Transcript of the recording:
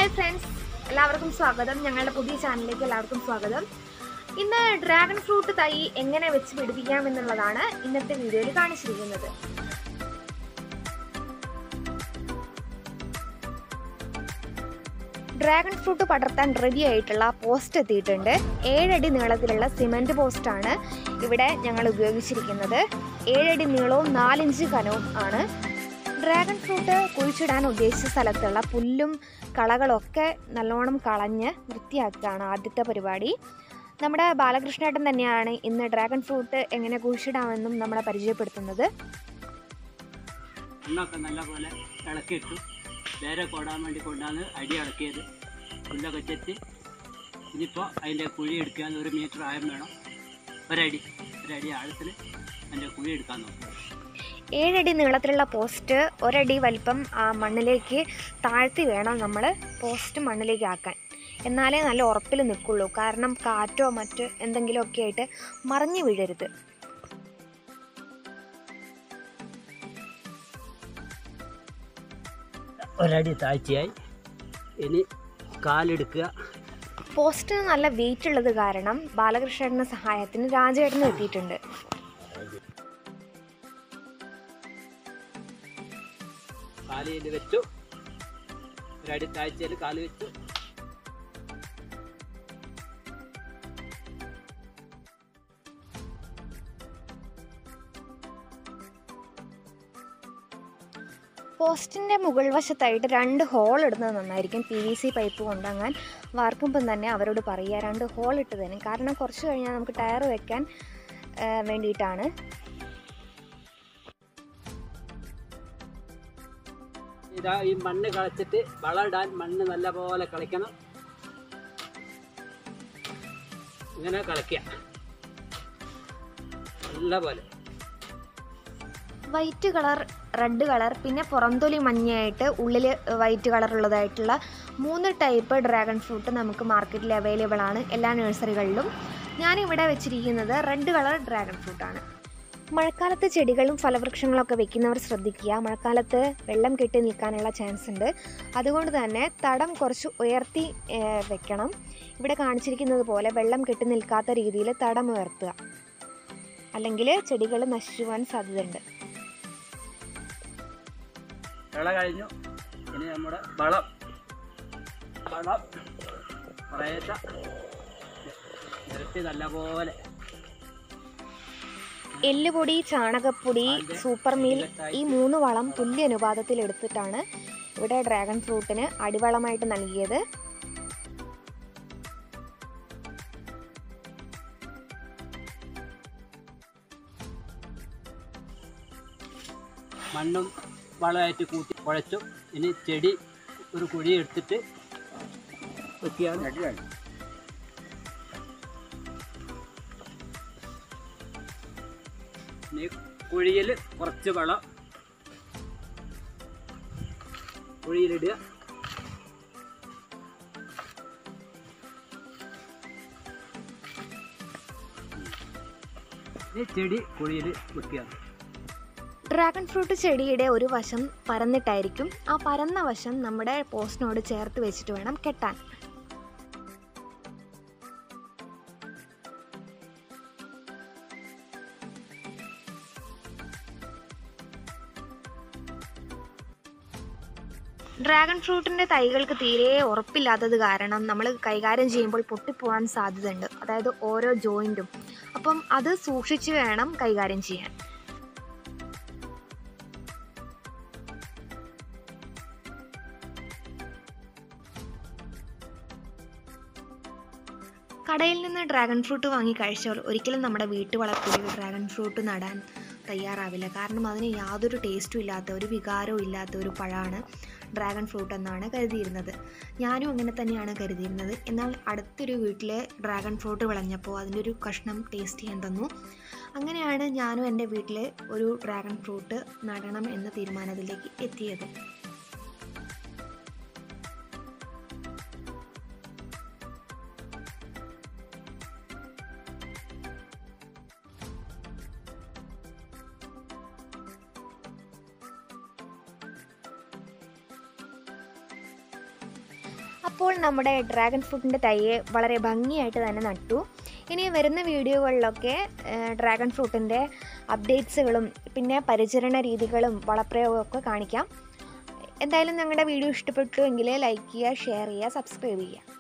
hi friends എല്ലാവർക്കും സ്വാഗതം ഞങ്ങളുടെ പുതിയ ചാനലിലേക്ക് എല്ലാവർക്കും സ്വാഗതം ഇന്ന് ഡ്രാഗൺ ഫ്രൂട്ട് തൈ എങ്ങനെ വെച്ച് പിടിപ്പിക്കാം എന്നുള്ളതാണ് ഇന്നത്തെ വീഡിയോയിൽ കാണിച്ചിരിക്കുന്നത് ഡ്രാഗൺ ഫ്രൂട്ട് പടർത്താൻ റെഡി ആയിട്ടുള്ള പോസ്റ്റ് എത്തിയിട്ടുണ്ട് ഏഴടി നീളത്തിലുള്ള സിമൻറ്റ് പോസ്റ്റാണ് ഇവിടെ ഞങ്ങൾ ഉപയോഗിച്ചിരിക്കുന്നത് ഏഴടി നീളവും നാലിഞ്ച് കനവും ആണ് ഡ്രാഗൺ ഫ്രൂട്ട് കുഴിച്ചിടാൻ ഉദ്ദേശിച്ച സ്ഥലത്തുള്ള പുല്ലും കളകളൊക്കെ നല്ലോണം കളഞ്ഞ് വൃത്തിയാക്കുകയാണ് ആദ്യത്തെ പരിപാടി നമ്മുടെ ബാലകൃഷ്ണേട്ടൻ തന്നെയാണ് ഇന്ന് ഡ്രാഗൺ ഫ്രൂട്ട് എങ്ങനെ കുഴിച്ചിടാമെന്നും നമ്മളെ പരിചയപ്പെടുത്തുന്നത് മണ്ണൊക്കെ നല്ലപോലെ ഇളക്കിയിട്ടു വേറെ കൊടാൻ വേണ്ടി കൊണ്ടാണ് അടി ഇളക്കിയത് പുല്ലൊക്കെ ചെത്തി ഇനിയിപ്പോൾ അതിൻ്റെ കുഴി എടുക്കാൻ ഒരു മീറ്റർ ആയം വേണം ഒരടി ഒരടി ആഴത്തിൽ അതിൻ്റെ കുഴി എടുക്കാൻ നോക്കുക ഏഴടി നീളത്തിലുള്ള പോസ്റ്റ് ഒരടി വലിപ്പം ആ മണ്ണിലേക്ക് താഴ്ത്തി വേണം നമ്മൾ പോസ്റ്റ് മണ്ണിലേക്ക് ആക്കാൻ എന്നാലേ നല്ല ഉറപ്പിൽ നിൽക്കുള്ളൂ കാരണം കാറ്റോ മറ്റ് എന്തെങ്കിലുമൊക്കെ ആയിട്ട് മറിഞ്ഞു വീഴരുത് ഒരടി താഴ്ചയായി ഇനി കാലെടുക്കുക പോസ്റ്റിന് നല്ല വെയിറ്റ് ഉള്ളത് കാരണം ബാലകൃഷ്ണേട്ടൻ്റെ സഹായത്തിന് രാജേട്ടനും എത്തിയിട്ടുണ്ട് കാല് ഇതിൽ വെച്ചു ഒരടി താഴ്ചയിൽ കാല് വെച്ചു പോസ്റ്റിൻ്റെ മുകൾ വശത്തായിട്ട് രണ്ട് ഹോൾ ഇടുന്നത് നന്നായിരിക്കും പി വി സി പൈപ്പ് കൊണ്ടങ്ങാൻ വാർക്കുമ്പം തന്നെ അവരോട് പറയുക രണ്ട് ഹോൾ ഇട്ട് തരും കാരണം കുറച്ച് കഴിഞ്ഞാൽ നമുക്ക് ടയർ വെക്കാൻ ആ, വേണ്ടിയിട്ടാണ് ഇതാ ഈ മണ്ണ് കളച്ചിട്ട് വളമിടാൻ മണ്ണ് നല്ലപോലെ കളിക്കണം ഇങ്ങനെ കളിക്കുക നല്ലപോലെ വൈറ്റ് കളർ റെഡ് കളർ പിന്നെ പുറംതൊലി മഞ്ഞയായിട്ട് ഉള്ളിൽ വൈറ്റ് കളർ ഉള്ളതായിട്ടുള്ള മൂന്ന് ടൈപ്പ് ഡ്രാഗൺ ഫ്രൂട്ട് നമുക്ക് മാർക്കറ്റിൽ അവൈലബിൾ ആണ് എല്ലാ നഴ്സറികളിലും ഞാനിവിടെ വെച്ചിരിക്കുന്നത് റെഡ് കളർ ഡ്രാഗൺ ഫ്രൂട്ടാണ് മഴക്കാലത്ത് ചെടികളും ഫലവൃക്ഷങ്ങളൊക്കെ വെക്കുന്നവർ ശ്രദ്ധിക്കുക മഴക്കാലത്ത് വെള്ളം കെട്ടി നിൽക്കാനുള്ള ചാൻസ് ഉണ്ട് അതുകൊണ്ട് തന്നെ തടം കുറച്ച് ഉയർത്തി ഏഹ്, വെക്കണം ഇവിടെ കാണിച്ചിരിക്കുന്നത് പോലെ വെള്ളം കെട്ടി നിൽക്കാത്ത രീതിയിൽ തടം ഉയർത്തുക അല്ലെങ്കിൽ ചെടികൾ നശിച്ചു പോകാൻ സാധ്യതയുണ്ട് വിള കഴിഞ്ഞു ഇനി നമ്മുടെ വളം വളം കുറേശ്ശ നിരത്തി നല്ലപോലെ എല്ലുപൊടി ചാണകപ്പൊടി സൂപ്പർ മീൽ ഈ മൂന്ന് വളം തുല്യ അനുപാതത്തിൽ എടുത്തിട്ടാണ് ഇവിടെ ഡ്രാഗൺ ഫ്രൂട്ടിന് അടിവളമായിട്ട് നൽകിയത് മണ്ണും വളമായിട്ട് കൂട്ടി കുഴച്ചു ഇനി ചെടി ഒരു കുഴി എടുത്തിട്ട് വെക്കുകയാണ് ഇനി കുഴിയിൽ കുറച്ച് വളം കുഴിയിലിടുക ഇനി ചെടി കുഴിയിൽ വെക്കുകയാണ് ഡ്രാഗൺ ഫ്രൂട്ട് ചെടിയുടെ ഒരു വശം പരന്നിട്ടായിരിക്കും ആ പരന്ന വശം നമ്മുടെ പോസ്റ്റിനോട് ചേർത്ത് വെച്ചിട്ട് വേണം കെട്ടാൻ ഡ്രാഗൺ ഫ്രൂട്ടിൻ്റെ തൈകൾക്ക് തീരെ ഉറപ്പില്ലാത്തത് കാരണം നമ്മൾ കൈകാര്യം ചെയ്യുമ്പോൾ പൊട്ടിപ്പോകാൻ സാധ്യതയുണ്ട് അതായത് ഓരോ ജോയിൻറ്റും അപ്പം അത് സൂക്ഷിച്ച് വേണം കൈകാര്യം ചെയ്യാൻ കടയിൽ നിന്ന് ഡ്രാഗൺ ഫ്രൂട്ട് വാങ്ങി കഴിച്ചവർ ഒരിക്കലും നമ്മുടെ വീട്ടുവളപ്പിൽ ഡ്രാഗൺ ഫ്രൂട്ട് നടാൻ തയ്യാറാവില്ല കാരണം അതിന് യാതൊരു ടേസ്റ്റും ഇല്ലാത്ത ഒരു വികാരവും ഇല്ലാത്ത ഒരു പഴമാണ് ഡ്രാഗൺ ഫ്രൂട്ട് എന്നാണ് കരുതിയിരുന്നത് ഞാനും അങ്ങനെ തന്നെയാണ് കരുതിയിരുന്നത് എന്നാൽ അടുത്തൊരു വീട്ടിലെ ഡ്രാഗൺ ഫ്രൂട്ട് വിളഞ്ഞപ്പോൾ അതിൻ്റെ ഒരു കഷ്ണം ടേസ്റ്റ് ചെയ്യാൻ തന്നു അങ്ങനെയാണ് ഞാനും എൻ്റെ വീട്ടിൽ ഒരു ഡ്രാഗൺ ഫ്രൂട്ട് നടണം എന്ന തീരുമാനത്തിലേക്ക് എത്തിയത് അപ്പോൾ നമ്മുടെ ഡ്രാഗൺ ഫ്രൂട്ടിൻ്റെ തൈയെ വളരെ ഭംഗിയായിട്ട് തന്നെ നട്ടു ഇനി വരുന്ന വീഡിയോകളിലൊക്കെ ഡ്രാഗൺ ഫ്രൂട്ടിൻ്റെ അപ്ഡേറ്റ്സുകളും പിന്നെ പരിചരണ രീതികളും വളപ്രയോഗമൊക്കെ കാണിക്കാം എന്തായാലും ഞങ്ങളുടെ വീഡിയോ ഇഷ്ടപ്പെട്ടു എങ്കിൽ ലൈക്ക് ചെയ്യുക ഷെയർ ചെയ്യുക സബ്സ്ക്രൈബ് ചെയ്യുക